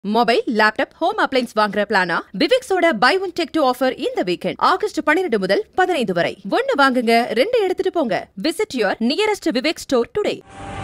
mobile laptop home appliances வாங்குற பிளானா விவேக்ஸோட buy one take two offer இந்த வீக்கெண்ட் ஆகஸ்ட் பன்னிரண்டு முதல் பதினைந்து வரை ஒன்னு வாங்குங்க ரெண்டு எடுத்துட்டு போங்க visit your nearest Vivek store today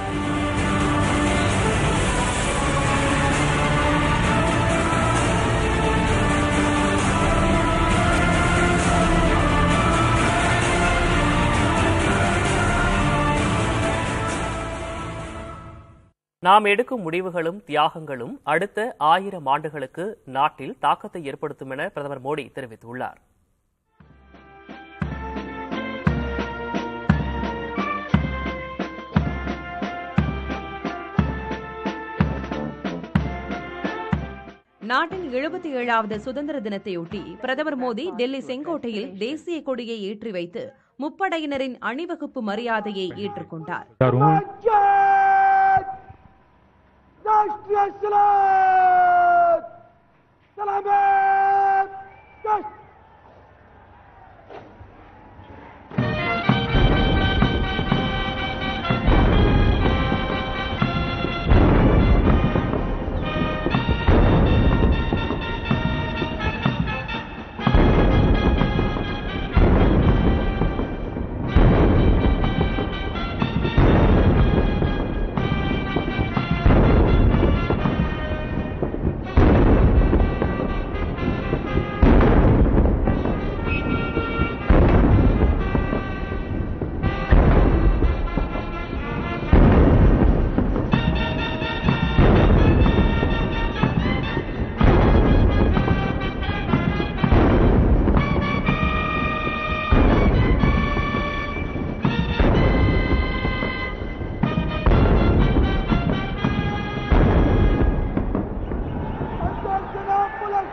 நாம் எடுக்கும் முடிவுகளும் தியாகங்களும் அடுத்த ஆயிரம் ஆண்டுகளுக்கு நாட்டில் தாக்கத்தை ஏற்படுத்தும் என பிரதமர் மோடி தெரிவித்துள்ளார் நாட்டின் எழுபத்தி ஏழாவது சுதந்திர தினத்தையொட்டி பிரதமர் மோடி டெல்லி செங்கோட்டையில் தேசிய கொடியை ஏற்றி வைத்து முப்படையினரின் அணிவகுப்பு மரியாதையை ஏற்றுக்கொண்டார் राष्ट्रीय सलाम सलामत राष्ट्र अंदर जनाब पुलिस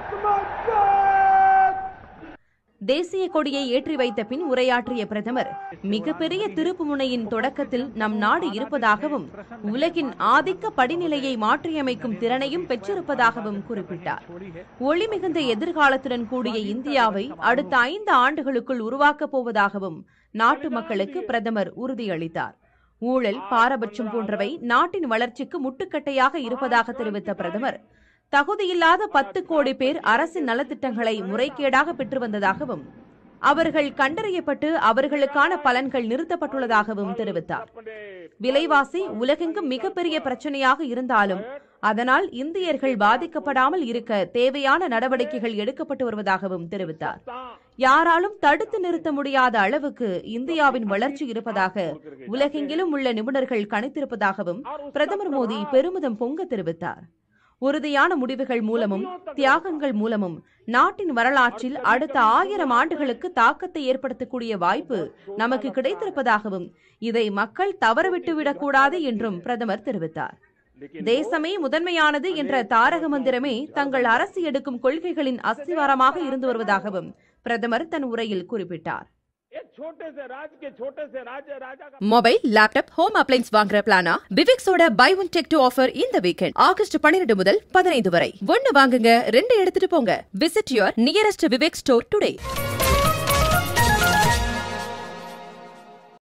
कमांडर தேசிய கொடியை ஏற்றி வைத்த பின் உரையாற்றிய பிரதமர் மிகப்பெரிய திருப்புமுனையின் தொடக்கத்தில் நம் நாடு இருப்பதாகவும் உலகின் ஆதிக்க படிநிலையை மாற்றியமைக்கும் திறனையும் பெற்றிருப்பதாகவும் குறிப்பிட்டார் ஒளிமிகுந்த எதிர்காலத்துடன் கூடிய இந்தியாவை அடுத்த ஐந்து ஆண்டுகளுக்குள் உருவாக்கப் போவதாகவும் நாட்டு மக்களுக்கு பிரதமர் உறுதியளித்தார் ஊழல் பாரபட்சம் போன்றவை நாட்டின் வளர்ச்சிக்கு முட்டுக்கட்டையாக இருப்பதாக தெரிவித்த பிரதமர் தகுதியில்லாத பத்து கோடி பேர் அரசின் நலத்திட்டங்களை முறைகேடாக பெற்று வந்ததாகவும் அவர்கள் கண்டறியப்பட்டு அவர்களுக்கான பலன்கள் நிறுத்தப்பட்டுள்ளதாகவும் தெரிவித்தார் விலைவாசி உலகெங்கும் மிகப்பெரிய பிரச்சனையாக இருந்தாலும் அதனால் இந்தியர்கள் பாதிக்கப்படாமல் இருக்க தேவையான நடவடிக்கைகள் எடுக்கப்பட்டு வருவதாகவும் தெரிவித்தார் யாராலும் தடுத்து நிறுத்த முடியாத அளவுக்கு இந்தியாவின் வளர்ச்சி இருப்பதாக உலகெங்கிலும் உள்ள நிபுணர்கள் கணித்திருப்பதாகவும் பிரதமர் மோடி பெருமிதம் பொங்க தெரிவித்தார் உறுதியான முடிவுகள் மூலமும் தியாகங்கள் மூலமும் நாட்டின் வரலாற்றில் அடுத்த ஆயிரம் ஆண்டுகளுக்கு தாக்கத்தை ஏற்படுத்தக்கூடிய வாய்ப்பு நமக்கு கிடைத்திருப்பதாகவும் இதை மக்கள் தவறவிட்டுவிடக் கூடாது என்றும் பிரதமர் தெரிவித்தார் தேசமே முதன்மையானது என்ற தாரக மந்திரமே தங்கள் அரசு எடுக்கும் கொள்கைகளின் அஸ்திவாரமாக இருந்து வருவதாகவும் பிரதமர் தன் உரையில் குறிப்பிட்டார் एक छोटे से राज्य के छोटे से राज्य राजा का மொபைல் லேப்டாப் ஹோம் அப்ளைன்ஸ் வாங்குற பிளானா விவேக்ஸோட buy one take two offer இந்த வீக்கெண்ட் ஆகஸ்ட் பன்னிரண்டு முதல் பதினைந்து வரை ஒன்னு வாங்குங்க ரெண்டு எடுத்துட்டு போங்க visit your nearest Vivek store today